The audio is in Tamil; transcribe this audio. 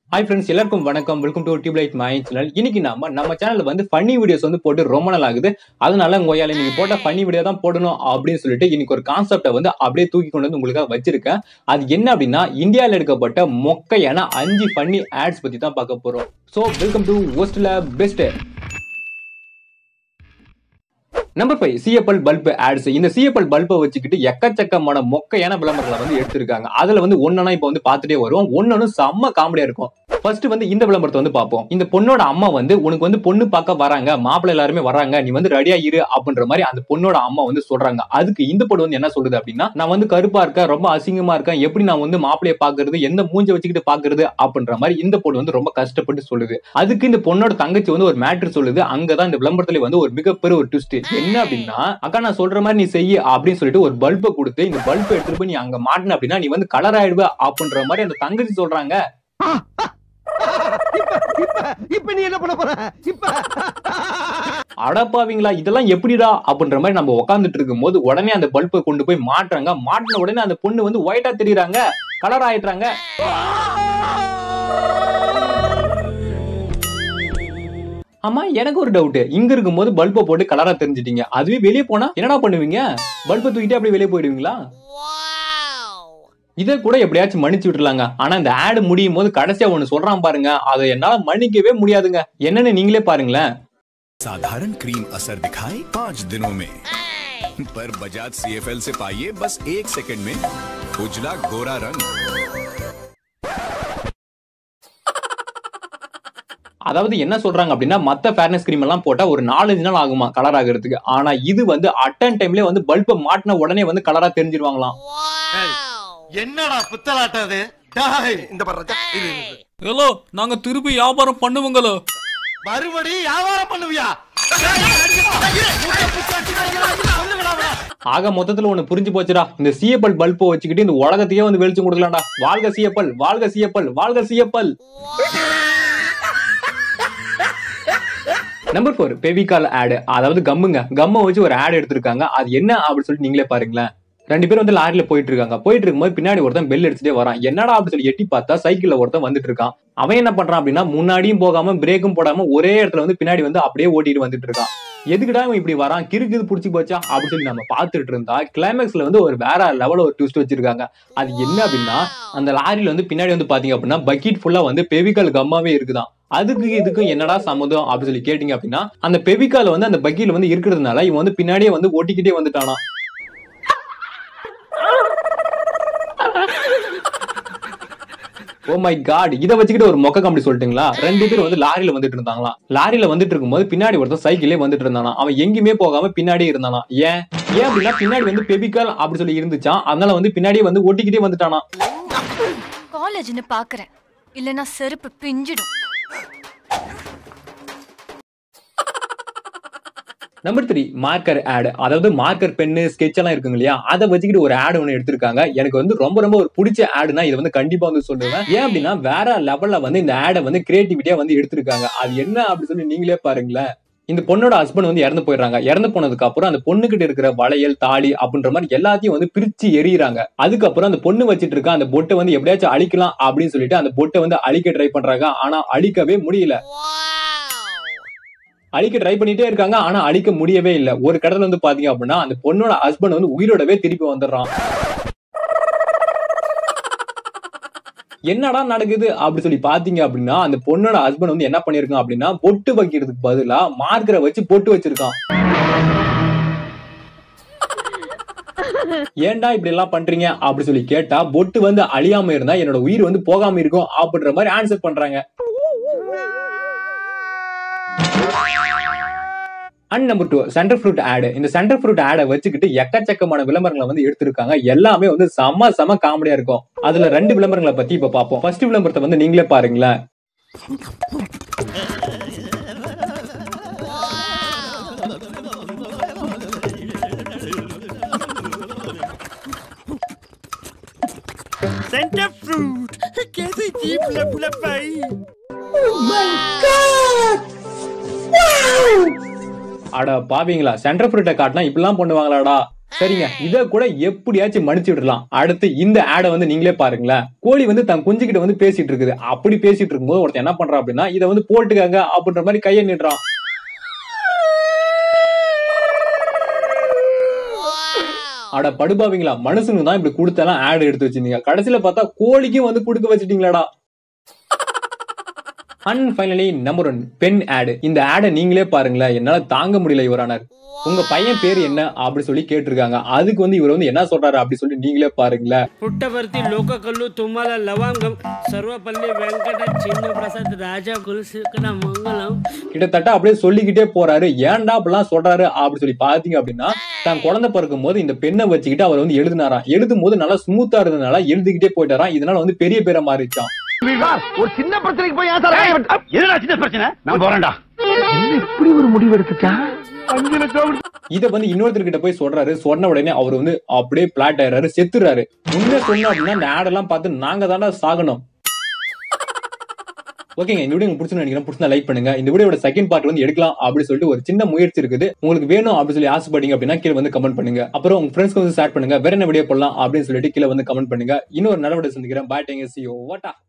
ஹாய் ஃப்ரெண்ட்ஸ் எல்லாருக்கும் வணக்கம் welcome to tube light my channel இன்னைக்கு நாம நம்ம சேனல்ல வந்து ஃபன்னி வீடியோஸ் வந்து போட்டு ரொம்ப நாள் ஆகுது அதனால உங்க நீங்க போட்ட ஃபன்னி வீடியோ தான் போடணும் அப்படின்னு சொல்லிட்டு இன்னைக்கு ஒரு கான்செப்டை வந்து அப்படியே தூக்கி கொண்டு வந்து உங்களுக்காக வச்சிருக்கேன் அது என்ன அப்படின்னா இந்தியாவில் எடுக்கப்பட்ட மொக்கையான அஞ்சு ஃபன்னி ஆட்ஸ் பத்தி தான் பார்க்க போறோம் ஸோ வெல்கம் டு ஒஸ்ட்ல best number five CFL bulb ads இந்த சிஎப்எல் பல்பை வச்சுக்கிட்டு எக்கச்சக்கமான மொக்கையான விளம்பரங்களை வந்து எடுத்திருக்காங்க அதுல வந்து ஒன்னா இப்போ வந்து பார்த்துட்டே வருவோம் ஒன்னொன்னு செம்ம காமெடியா இருக்கும் ஃபர்ஸ்ட் வந்து இந்த விளம்பரத்தை வந்து பார்ப்போம் இந்த பொண்ணோட அம்மா வந்து உனக்கு வந்து பொண்ணு பார்க்க வராங்க மாப்பிள்ளை எல்லாருமே வராங்க நீ வந்து ரெடியா இரு அப்படின்ற மாதிரி அந்த பொண்ணோட அம்மா வந்து சொல்றாங்க அதுக்கு இந்த பொண்ணு வந்து என்ன சொல்லுது அப்படின்னா நான் வந்து கருப்பா இருக்கேன் ரொம்ப அசிங்கமா இருக்கேன் எப்படி நான் வந்து மாப்பிள்ளைய பாக்குறது எந்த மூஞ்ச வச்சுக்கிட்டு பாக்குறது அப்படின்ற மாதிரி இந்த பொண்ணு வந்து ரொம்ப கஷ்டப்பட்டு சொல்லுது அதுக்கு இந்த பொண்ணோட தங்கச்சி வந்து ஒரு மேட்ரு சொல்லுது அங்கதான் இந்த விளம்பரத்துல வந்து ஒரு மிகப்பெரிய ஒரு ட்விஸ்ட் என்ன அப்படின்னா அக்கா நான் சொல்ற மாதிரி நீ செய்ய அப்படின்னு சொல்லிட்டு ஒரு பல்பை கொடுத்து இந்த பல்பை எடுத்துட்டு போய் நீ அங்க மாட்டின அப்படின்னா நீ வந்து கலர் ஆயிடுவ அப்படின்ற மாதிரி அந்த தங்கச்சி சொல்றாங்க இப்ப இப்ப நீ என்ன பண்ண போற இப்ப அடப்பாவீங்களா இதெல்லாம் எப்படிடா அப்படின்ற மாதிரி நம்ம உட்காந்துட்டு இருக்கும் போது உடனே அந்த பல்பை கொண்டு போய் மாட்டுறாங்க மாட்டின உடனே அந்த பொண்ணு வந்து ஒயிட்டா தெரியுறாங்க கலர் ஆயிடுறாங்க ஆமா எனக்கு ஒரு டவுட் இங்க இருக்கும்போது பல்பை போட்டு கலரா தெரிஞ்சிட்டீங்க அதுவே வெளியே போனா என்னடா பண்ணுவீங்க பல்பை தூக்கிட்டு அப்படியே வெளியே போயிடுவீங்களா இதை கூட எப்படியாச்சும் மன்னிச்சு விட்டுலாங்க ஆனா இந்த ஆடு முடியும் போது கடைசியா ஒண்ணு சொல்றான் பாருங்க அதை என்னால மன்னிக்கவே முடியாதுங்க என்னன்னு நீங்களே பாருங்களேன் साधारण क्रीम असर दिखाए पाँच दिनों में पर बजाज सीएफएल से पाइए बस एक सेकंड में उजला गोरा रंग அதாவது என்ன சொல்றாங்க அப்படின்னா மத்த ஃபேர்னஸ் கிரீம் எல்லாம் போட்டா ஒரு நாலஞ்சு நாள் ஆகுமா கலர் ஆகுறதுக்கு ஆனா இது வந்து அட்டன் டைம்ல வந்து பல்பை மாட்டின உடனே வந்து கலரா தெரிஞ்சிருவாங்களாம் என்னடா புத்தலாட்டம் அது டேய், இந்த பண்ற இது இது. ஹலோ நாங்க திருப்பி வியாபாரம் பண்ணுவோங்களோ மறுபடியும் வியாபாரம் பண்ணுவியா ஆக மொத்தத்துல ஒண்ணு புரிஞ்சு போச்சுடா இந்த சிஎப்பல் பல்பை வச்சுக்கிட்டு இந்த உலகத்தையே வந்து வெளிச்சம் கொடுக்கலாம்டா வாழ்க சிஎப்பல் வாழ்க சிஎப்பல் வாழ்க சிஎப்பல் நம்பர் ஃபோர் பெவிகால் ஆடு அதாவது கம்முங்க கம்மை வச்சு ஒரு ஆட் எடுத்திருக்காங்க அது என்ன அப்படின்னு சொல்லிட்டு நீங்களே பாருங்களேன் ரெண்டு பேரும் வந்து லாரில போயிட்டு இருக்காங்க போயிட்டு இருக்கும்போது பின்னாடி ஒருத்தன் பெல் அடிச்சுட்டே வரான் என்னடா அப்படின்னு சொல்லி எட்டி பார்த்தா சைக்கிள்ல ஒருத்தன் வந்துட்டு இருக்கான் அவன் என்ன பண்றான் அப்படின்னா முன்னாடியும் போகாம பிரேக்கும் போடாம ஒரே இடத்துல வந்து பின்னாடி வந்து அப்படியே ஓட்டிட்டு வந்துட்டு இருக்கான் எதுக்குடா இவன் இப்படி வரான் கிறுக்கு இது புடிச்சு போச்சா அப்படின்னு சொல்லி நம்ம பார்த்துட்டு இருந்தா கிளைமேக்ஸ்ல வந்து ஒரு வேற லெவல ஒரு ட்விஸ்ட் வச்சிருக்காங்க அது என்ன அப்படின்னா அந்த லாரியில வந்து பின்னாடி வந்து பாத்தீங்க அப்படின்னா பக்கெட் ஃபுல்லா வந்து பெவிக்கல் கம்மாவே இருக்குதான் அதுக்கு இதுக்கும் என்னடா சம்மதம் அப்படின்னு சொல்லி கேட்டீங்க அப்படின்னா அந்த பெவிக்கால வந்து அந்த பக்கெட்ல வந்து இருக்கிறதுனால இவன் வந்து பின்னாடியே வந்து ஓட்டிக்கிட்டே வந்துட்டானா ஓ மை காட் இதை வச்சுக்கிட்டு ஒரு மொக்க காமெடி சொல்லிட்டுங்களா ரெண்டு பேர் வந்து லாரியில வந்துட்டு இருந்தாங்களா லாரியில வந்துட்டு இருக்கும்போது பின்னாடி ஒருத்தன் சைக்கிளே வந்துட்டு இருந்தானா அவன் எங்கேயுமே போகாம பின்னாடியே இருந்தானா ஏன் ஏன் அப்படின்னா பின்னாடி வந்து பெபிக்கல் அப்படி சொல்லி இருந்துச்சான் அதனால வந்து பின்னாடியே வந்து ஓட்டிக்கிட்டே வந்துட்டானா காலேஜ்னு பாக்குறேன் இல்லனா செருப்பு பிஞ்சிடும் நம்பர் த்ரீ மார்க்கர் ஆட் அதாவது மார்க்கர் பென்னு ஸ்கெட்ச் எல்லாம் இருக்குங்க இல்லையா அதை வச்சுக்கிட்டு ஒரு ஆட் ஒன்று எடுத்திருக்காங்க எனக்கு வந்து ரொம்ப ரொம்ப ஒரு பிடிச்ச ஆடுனா இதை வந்து கண்டிப்பா வந்து சொல்லுவேன் ஏன் அப்படின்னா வேற லெவல்ல வந்து இந்த ஆடை வந்து கிரியேட்டிவிட்டியா வந்து எடுத்திருக்காங்க அது என்ன அப்படி சொல்லி நீங்களே பாருங்களேன் இந்த பொண்ணோட ஹஸ்பண்ட் வந்து இறந்து போயிடுறாங்க இறந்து போனதுக்கு அப்புறம் அந்த பொண்ணுகிட்ட இருக்கிற வளையல் தாலி அப்படின்ற மாதிரி எல்லாத்தையும் வந்து பிரிச்சு எறியறாங்க அதுக்கப்புறம் அந்த பொண்ணு வச்சிட்டு இருக்க அந்த பொட்டை வந்து எப்படியாச்சும் அழிக்கலாம் அப்படின்னு சொல்லிட்டு அந்த பொட்டை வந்து அழிக்க ட்ரை பண்றாங்க ஆனா அழிக்கவே முடியல அழிக்க ட்ரை பண்ணிட்டே இருக்காங்க ஆனா அழிக்க முடியவே இல்ல ஒரு கடத்துல வந்து பாத்தீங்க அப்படின்னா அந்த பொண்ணோட ஹஸ்பண்ட் வந்து உயிரோடவே திருப்பி வந்துடுறான் என்னடா நடக்குது அப்படி சொல்லி பாத்தீங்க அப்படின்னா அந்த பொண்ணோட ஹஸ்பண்ட் வந்து என்ன பண்ணிருக்கான் அப்படின்னா பொட்டு வைக்கிறதுக்கு பதிலா மார்க்கரை வச்சு பொட்டு வச்சிருக்கான் ஏன்டா இப்படி எல்லாம் பண்றீங்க அப்படி சொல்லி கேட்டா பொட்டு வந்து அழியாம இருந்தா என்னோட உயிர் வந்து போகாம இருக்கும் அப்படின்ற மாதிரி ஆன்சர் பண்றாங்க and number two centre fruit ad இந்த சென்டர் ஃப்ரூட் ஆடை வச்சுக்கிட்டு எக்கச்சக்கமான விளம்பரங்களை வந்து எடுத்திருக்காங்க எல்லாமே வந்து செம செம காமெடியா இருக்கும் அதுல ரெண்டு விளம்பரங்களை பத்தி இப்ப பார்ப்போம் ஃபர்ஸ்ட் விளம்பரத்தை வந்து நீங்களே பாருங்களேன் सेंटर फ्रूट कैसी जीप लप लपाई அட பாவீங்களா சென்டர் ஃப்ரூட்டை காட்டினா இப்படிலாம் பண்ணுவாங்களாடா சரிங்க இத கூட எப்படியாச்சும் மன்னிச்சு விடலாம் அடுத்து இந்த ஆடை வந்து நீங்களே பாருங்களேன் கோழி வந்து தன் குஞ்சுகிட்ட வந்து பேசிட்டு இருக்குது அப்படி பேசிட்டு இருக்கும்போது ஒருத்தன் என்ன பண்றான் அப்படின்னா இதை வந்து போட்டுக்காங்க அப்படின்ற மாதிரி கையை நீட்டுறான் அட படுபாவீங்களா மனுஷனுக்கு தான் இப்படி கொடுத்தெல்லாம் ஆட் எடுத்து வச்சிருந்தீங்க கடைசியில பார்த்தா கோழிக்கும் வந்து கொடுக்க வச்சிட்டீங்களாடா and finally number one pen ad இந்த ஆடை நீங்களே பாருங்களேன் என்னால தாங்க முடியல இவரானார் உங்க பையன் பேர் என்ன அப்படி சொல்லி கேட்டிருக்காங்க அதுக்கு வந்து இவர் வந்து என்ன சொல்றாரு அப்படி சொல்லி நீங்களே பாருங்களேன் పుట్టపర్తి లోకకల్లు తుమ్మల లవంగం సర్వపల్లి వెంకట చిన్న ప్రసాద్ రాజా కులశేఖర మంగళం கிட்டத்தட்ட அப்படியே சொல்லிக்கிட்டே போறாரு ஏன்டா அப்படிலாம் சொல்றாரு அப்படி சொல்லி பாத்தீங்க அப்படின்னா தான் குழந்தை பிறக்கும் போது இந்த பெண்ணை வச்சுக்கிட்டு அவர் வந்து எழுதினாராம் எழுதும் போது நல்லா ஸ்மூத்தா இருந்ததுனால எழுதிக்கிட்டே போயிட்டாராம் இதனால வந்து பெரிய பேரை மாறிச்சான் ஒரு சின்ன பிரச்சனைக்கு போய் ஏன் சார் என்னடா சின்ன பிரச்சனை நான் போறேன்டா இப்படி ஒரு முடிவு எடுத்துட்டான் அஞ்சு லட்சம் இத வந்து இன்னொருத்தர்கிட்ட போய் சொல்றாரு சொன்ன உடனே அவர் வந்து அப்படியே பிளாட் ஆயிடுறாரு செத்துறாரு உண்மை சொன்னோம் அப்படின்னா இந்த ad எல்லாம் பார்த்து நாங்க தாண்டா சாகணும் ஓகேங்க இந்த வீடியோ உங்களுக்கு பிடிச்சு நினைக்கிறேன் பிடிச்சா லைக் பண்ணுங்க இந்த வீடியோட செகண்ட் பார்ட் வந்து எடுக்கலாம் அப்படின்னு சொல்லிட்டு ஒரு சின்ன முயற்சி இருக்குது உங்களுக்கு வேணும் அப்படின்னு சொல்லி ஆசைப்பட்டீங்க அப்படின்னா கீழே வந்து கமெண்ட் பண்ணுங்க அப்புறம் உங்க ஃப்ரெண்ட்ஸ்க்கு வந்து ஷேர் பண்ணுங்க வேற என்ன வீடியோ போடலாம் அப்படின்னு சொல்லிட்டு கீழே வந்து கமெண்ட் பண்ணுங்க இன்னொரு நடவடிக்கை சந்திக்கிறேன் பாய் டேங்க சி வாட்டா